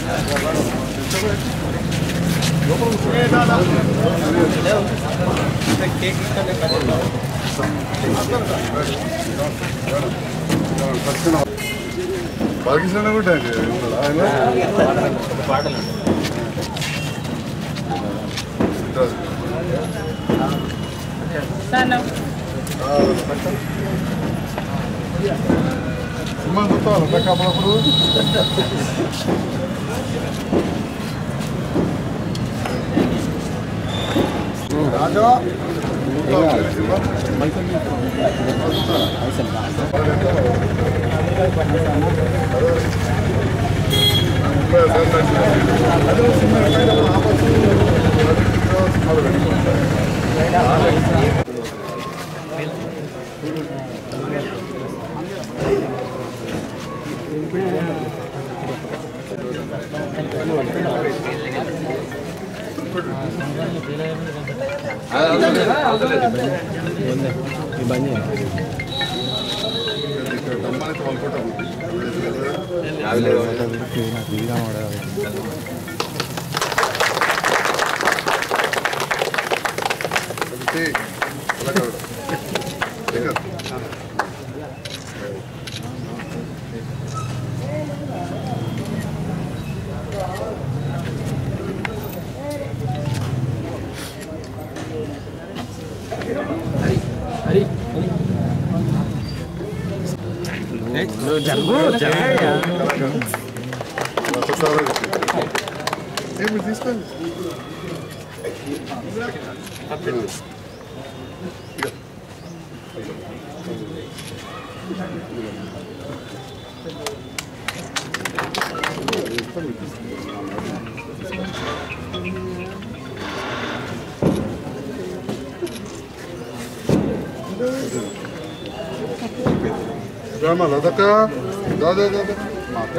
బాలకృష్ణ కూడా ఆయన సినిమా చూస్తాను అప్పుడప్పుడు రాజా ఏమి తీసుకోండి రామా లదక దాదా దాదా మా అక్క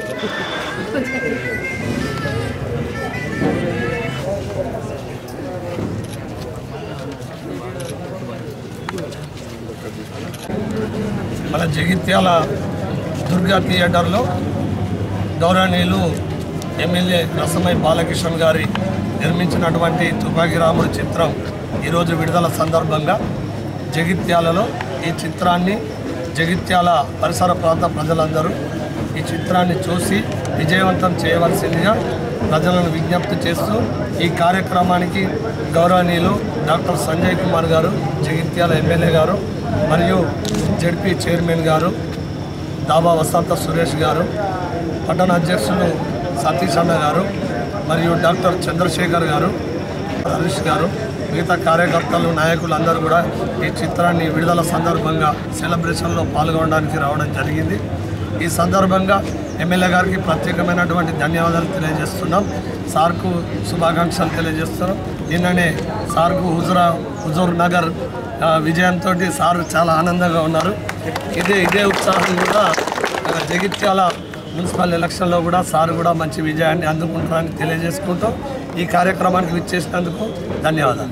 మన జగిత్యాల దుర్గా థియేటర్లో గౌరవనీయులు ఎమ్మెల్యే రసమై బాలకృష్ణన్ గారి నిర్మించినటువంటి తుపాకీ రాముడు చిత్రం ఈరోజు విడుదల సందర్భంగా జగిత్యాలలో ఈ చిత్రాన్ని జగిత్యాల పరిసర ప్రాంత ప్రజలందరూ ఈ చిత్రాన్ని చూసి విజయవంతం చేయవలసిందిగా ప్రజలను విజ్ఞప్తి చేస్తూ ఈ కార్యక్రమానికి గౌరవనీయులు డాక్టర్ సంజయ్ కుమార్ గారు జగిత్యాల ఎమ్మెల్యే గారు మరియు జడ్పీ చైర్మన్ గారు దాబా వసంత సురేష్ గారు పట్టణ అధ్యక్షులు సతీష్ అన్న గారు మరియు డాక్టర్ చంద్రశేఖర్ గారు హరీష్ గారు మిగతా కార్యకర్తలు నాయకులు అందరూ కూడా ఈ చిత్రాన్ని విడుదల సందర్భంగా సెలబ్రేషన్లో పాల్గొనడానికి రావడం జరిగింది ఈ సందర్భంగా ఎమ్మెల్యే గారికి ప్రత్యేకమైనటువంటి ధన్యవాదాలు తెలియజేస్తున్నాం సార్కు శుభాకాంక్షలు తెలియజేస్తున్నాం నిన్ననే సార్కు హుజురా హుజూర్ నగర్ ఆ, విజయంతో సార్ చాలా ఆనందంగా ఉన్నారు ఇదే ఇదే ఉత్సాహం కూడా ఆ, జగిత్యాల మున్సిపల్ ఎలక్షన్లో కూడా సార్ కూడా మంచి విజయాన్ని అందుకుంటారని తెలియజేసుకుంటూ ఈ కార్యక్రమానికి విచ్చేసినందుకు ధన్యవాదాలు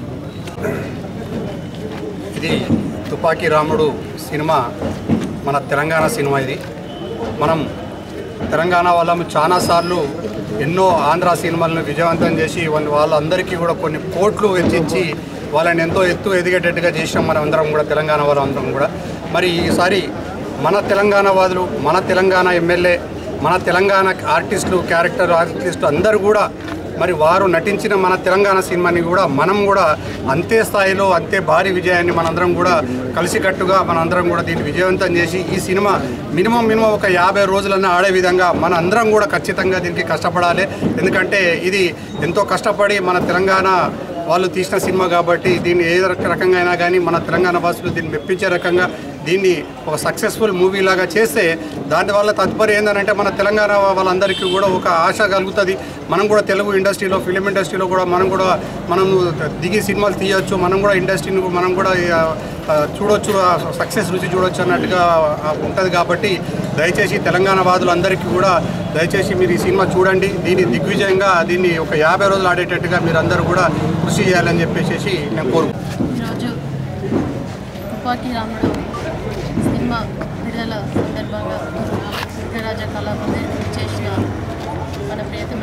ఇది తుపాకీ రాముడు సినిమా మన తెలంగాణ సినిమా ఇది మనం తెలంగాణ వాళ్ళం చాలాసార్లు ఎన్నో ఆంధ్ర సినిమాలను విజయవంతం చేసి వాళ్ళ వాళ్ళందరికీ కూడా కొన్ని కోట్లు వెచ్చించి వాళ్ళని ఎంతో ఎత్తు ఎదిగేటట్టుగా చేసాం మనం అందరం కూడా తెలంగాణ వాళ్ళందరం కూడా మరి ఈసారి మన తెలంగాణ వాదులు మన తెలంగాణ ఎమ్మెల్యే మన తెలంగాణ ఆర్టిస్టులు క్యారెక్టర్ ఆర్టిస్టులు అందరూ కూడా మరి వారు నటించిన మన తెలంగాణ సినిమాని కూడా మనం కూడా అంతే స్థాయిలో అంతే భారీ విజయాన్ని మనందరం కూడా కలిసికట్టుగా మనందరం కూడా దీన్ని విజయవంతం చేసి ఈ సినిమా మినిమం మినిమం ఒక యాభై రోజులన్నా ఆడే విధంగా మన అందరం కూడా ఖచ్చితంగా దీనికి కష్టపడాలి ఎందుకంటే ఇది ఎంతో కష్టపడి మన తెలంగాణ వాళ్ళు తీసిన సినిమా కాబట్టి దీన్ని ఏ రక- రకంగా అయినా కానీ మన తెలంగాణ భాషలో దీన్ని మెప్పించే రకంగా దీన్ని ఒక సక్సెస్ఫుల్ మూవీ లాగా చేస్తే దానివల్ల తదుపరి ఏంటంటే మన తెలంగాణ వాళ్ళందరికీ కూడా ఒక ఆశ కలుగుతుంది మనం కూడా తెలుగు ఇండస్ట్రీలో ఫిలిం ఇండస్ట్రీలో కూడా మనం కూడా మనం దిగి సినిమాలు తీయొచ్చు మనం కూడా ఇండస్ట్రీని మనం కూడా ఆ, ఆ, చూడొచ్చు సక్సెస్ రుచి చూడొచ్చు అన్నట్టుగా ఉంటుంది కాబట్టి దయచేసి తెలంగాణ వాదులందరికీ కూడా దయచేసి మీరు ఈ సినిమా చూడండి దీన్ని దిగ్విజయంగా దీన్ని ఒక యాభై రోజులు ఆడేటట్టుగా మీరు అందరూ కూడా కృషి చేయాలని చెప్పేసి నేను కోరుకుంటున్నాను ఈరోజు తుపాకీ రాముడు సినిమా విడుదల సందర్భంగా విగ్రహరాజ కళామందిర్ చేసిన మన ప్రియత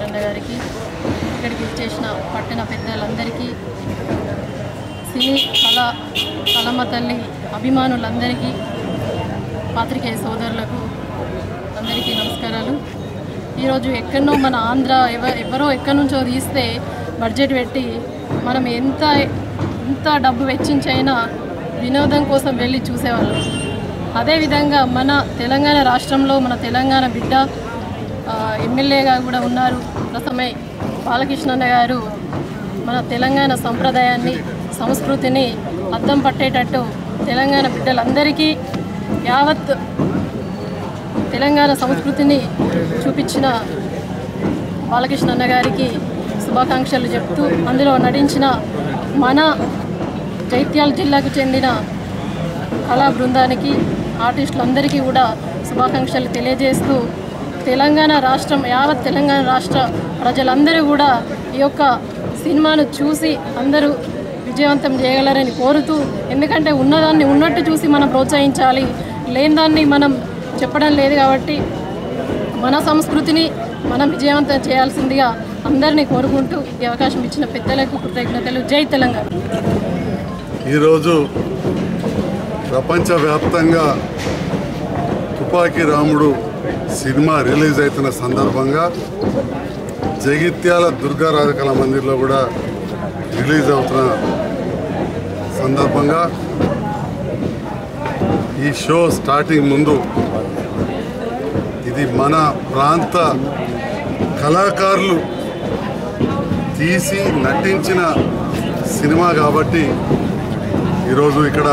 అన్న గారికి ఇక్కడికి చేసిన పట్టణ పెద్దలందరికీ సినీ కళ కళమ్మ తల్లి అభిమానులందరికీ పాత్రికేయ సోదరులకు అందరికీ నమస్కారాలు ఈరోజు ఎక్కడనో మన ఆంధ్ర ఎవ ఎవరో ఎక్కడి నుంచో తీస్తే బడ్జెట్ పెట్టి మనం ఎంత ఎంత డబ్బు వెచ్చించైనా వినోదం కోసం వెళ్ళి చూసేవాళ్ళం అదేవిధంగా మన తెలంగాణ రాష్ట్రంలో మన తెలంగాణ బిడ్డ ఆ, ఎమ్మెల్యేగా కూడా ఉన్నారు ప్రసమై బాలకృష్ణన్న గారు మన తెలంగాణ సంప్రదాయాన్ని సంస్కృతిని అద్దం పట్టేటట్టు తెలంగాణ బిడ్డలందరికీ యావత్ తెలంగాణ సంస్కృతిని చూపించిన బాలకృష్ణ అన్న గారికి శుభాకాంక్షలు చెప్తూ అందులో నటించిన మన జైత్యాల జిల్లాకు చెందిన కళా బృందానికి ఆర్టిస్టులందరికీ కూడా శుభాకాంక్షలు తెలియజేస్తూ తెలంగాణ రాష్ట్రం యావత్ తెలంగాణ రాష్ట్ర ప్రజలందరూ కూడా ఈ యొక్క సినిమాను చూసి అందరూ విజయవంతం చేయగలరని కోరుతూ ఎందుకంటే ఉన్నదాన్ని ఉన్నట్టు చూసి మనం ప్రోత్సహించాలి లేని దాన్ని మనం చెప్పడం లేదు కాబట్టి మన సంస్కృతిని మనం విజయవంతం చేయాల్సిందిగా అందరినీ కోరుకుంటూ ఈ అవకాశం ఇచ్చిన పెద్దలకు కృతజ్ఞతలు జై తెలంగాణ ఈరోజు ప్రపంచవ్యాప్తంగా తుపాకీ రాముడు సినిమా రిలీజ్ అవుతున్న సందర్భంగా జగిత్యాల దుర్గా రాజకళ మందిర్లో కూడా రిలీజ్ అవుతున్న సందర్భంగా ఈ షో స్టార్టింగ్ ముందు ఇది మన ప్రాంత కళాకారులు తీసి నటించిన సినిమా కాబట్టి ఈరోజు ఇక్కడ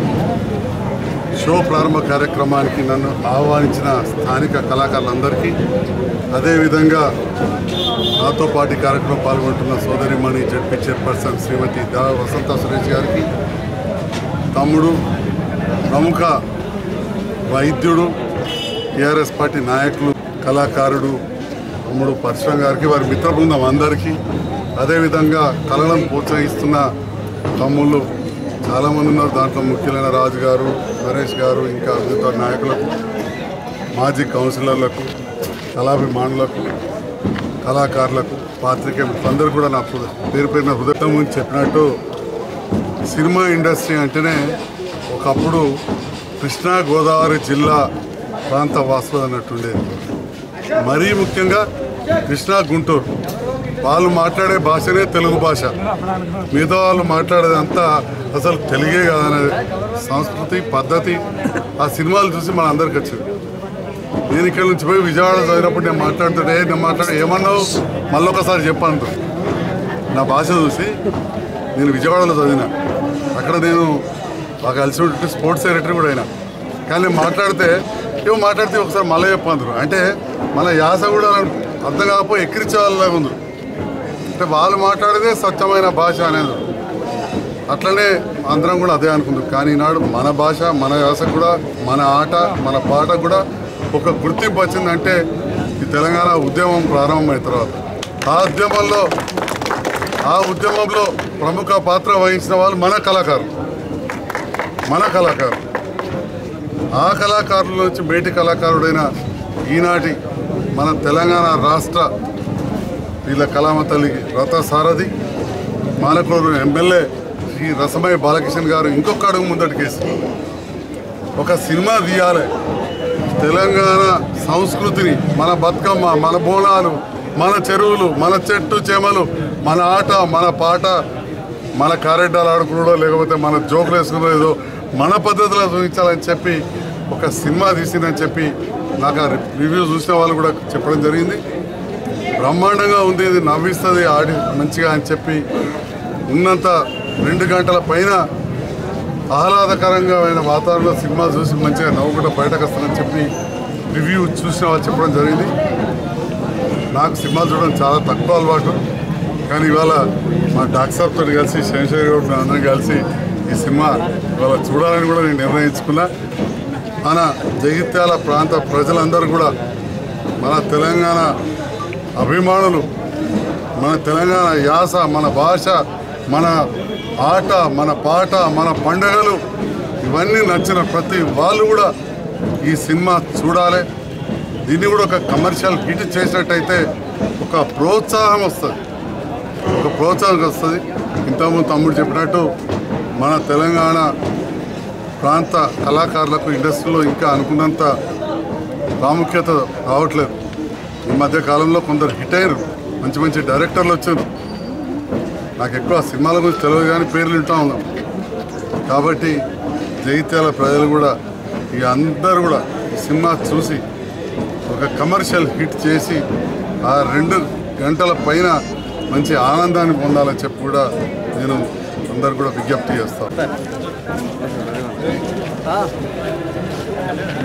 షో ప్రారంభ కార్యక్రమానికి నన్ను ఆహ్వానించిన స్థానిక కళాకారులందరికీ అదేవిధంగా నాతో పాటు ఈ కార్యక్రమం పాల్గొంటున్న సోదరిమణి జడ్పీ చైర్పర్సన్ శ్రీమతి దా వసంత సురేష్ గారికి తమ్ముడు ప్రముఖ వైద్యుడు టీఆర్ఎస్ పార్టీ నాయకులు కళాకారుడు తమ్ముడు పరశురాం గారికి వారి మిత్ర బృందం అందరికీ అదేవిధంగా కళలను ప్రోత్సహిస్తున్న తమ్ముళ్ళు చాలామంది ఉన్నారు దాంట్లో ముఖ్యులైన రాజు గారు నరేష్ గారు ఇంకా మిగతా నాయకులకు మాజీ కౌన్సిలర్లకు కళాభిమానులకు కళాకారులకు పాత్రికేయులు అందరూ కూడా నా హృదయ పేరు పేరున హృదయం ముందు చెప్పినట్టు సినిమా ఇండస్ట్రీ అంటేనే ఒకప్పుడు కృష్ణా గోదావరి జిల్లా ప్రాంత వాసులు అన్నట్టుండేది మరీ ముఖ్యంగా కృష్ణా గుంటూరు వాళ్ళు మాట్లాడే భాషనే తెలుగు భాష మిగతా వాళ్ళు మాట్లాడేదంతా అసలు తెలుగే కాదనేది సంస్కృతి పద్ధతి ఆ సినిమాలు చూసి మన అందరికి వచ్చింది నేను ఇక్కడ నుంచి పోయి విజయవాడ చదివినప్పుడు నేను మాట్లాడుతుంటే "ఏ, నేను మాట్లాడే ఏమన్నావు మళ్ళీ ఒకసారి చెప్పంటు నా భాష చూసి నేను విజయవాడలో చదివిన అక్కడ నేను బాగా కలిసి ఉంటే స్పోర్ట్స్ సెక్రటరీ కూడా అయినా కానీ నేను మాట్లాడితే ఏమో మాట్లాడితే ఒకసారి మళ్ళీ చెప్పందరు అంటే మన యాస కూడా అర్థం కాకపోయి ఎక్కిరించే వాళ్ళలాగా ఉంది అంటే వాళ్ళు మాట్లాడేదే స్వచ్ఛమైన భాష అనేది అట్లనే అందరం కూడా అదే అనుకుందాం కానీ ఈనాడు మన భాష మన యాస కూడా మన ఆట మన పాట కూడా ఒక గుర్తింపు వచ్చిందంటే ఈ తెలంగాణ ఉద్యమం ప్రారంభమైన తర్వాత ఆ ఉద్యమంలో ఆ ఉద్యమంలో ప్రముఖ పాత్ర వహించిన వాళ్ళు మన కళాకారులు మన కళాకారులు ఆ కళాకారుల నుంచి బయటి కళాకారుడైన ఈనాటి మన తెలంగాణ రాష్ట్ర వీళ్ళ కళామ తల్లికి రథ సారథి మానకూరు ఎమ్మెల్యే శ్రీ రసమయ్య బాలకృష్ణ గారు ఇంకొక అడుగు ముందటికేసి ఒక సినిమా తీయాలి తెలంగాణ సంస్కృతిని మన బతుకమ్మ మన బోనాలు మన చెరువులు మన చెట్టు చేమలు మన ఆట మన పాట మన కారెడ్డాలు ఆడుకున్నాడో లేకపోతే మన జోకులు వేసుకున్నదో ఏదో మన పద్ధతిలో చూపించాలని చెప్పి ఒక సినిమా తీసిందని చెప్పి నాకు ఆ రివ్యూ చూసిన వాళ్ళు కూడా చెప్పడం జరిగింది బ్రహ్మాండంగా ఉంది ఇది నవ్విస్తుంది ఆడి మంచిగా అని చెప్పి ఉన్నంత రెండు గంటల పైన ఆహ్లాదకరంగా అయిన వాతావరణంలో సినిమా చూసి మంచిగా నవ్వుకుంటూ బయటకు వస్తానని చెప్పి రివ్యూ చూసిన వాళ్ళు చెప్పడం జరిగింది నాకు సినిమాలు చూడడం చాలా తక్కువ అలవాటు కానీ ఇవాళ మా డాక్టర్ సాబ్తో కలిసి శేషయ్య గౌడ్ మేము అందరం కలిసి ఈ సినిమా ఇవాళ చూడాలని కూడా నేను నిర్ణయించుకున్నా మన జగిత్యాల ప్రాంత ప్రజలందరూ కూడా మన తెలంగాణ అభిమానులు మన తెలంగాణ యాస మన భాష మన ఆట మన పాట మన పండుగలు ఇవన్నీ నచ్చిన ప్రతి వాళ్ళు కూడా ఈ సినిమా చూడాలి దీన్ని కూడా ఒక కమర్షియల్ హిట్ చేసినట్టయితే ఒక ప్రోత్సాహం వస్తుంది ఒక ప్రోత్సాహం వస్తుంది ఇంతకుముందు తమ్ముడు చెప్పినట్టు మన తెలంగాణ ప్రాంత కళాకారులకు ఇండస్ట్రీలో ఇంకా అనుకున్నంత ప్రాముఖ్యత రావట్లేదు ఈ మధ్య కాలంలో కొందరు హిట్ అయ్యారు మంచి మంచి డైరెక్టర్లు వచ్చారు నాకు ఎక్కువ సినిమాల గురించి తెలియదు కానీ పేర్లు వింటా ఉన్నాం కాబట్టి జగిత్యాల ప్రజలు కూడా ఇక అందరూ కూడా ఈ సినిమా చూసి ఒక కమర్షియల్ హిట్ చేసి ఆ రెండు గంటల పైన మంచి ఆనందాన్ని పొందాలని చెప్పి కూడా నేను అందరు కూడా విజ్ఞప్తి చేస్తాను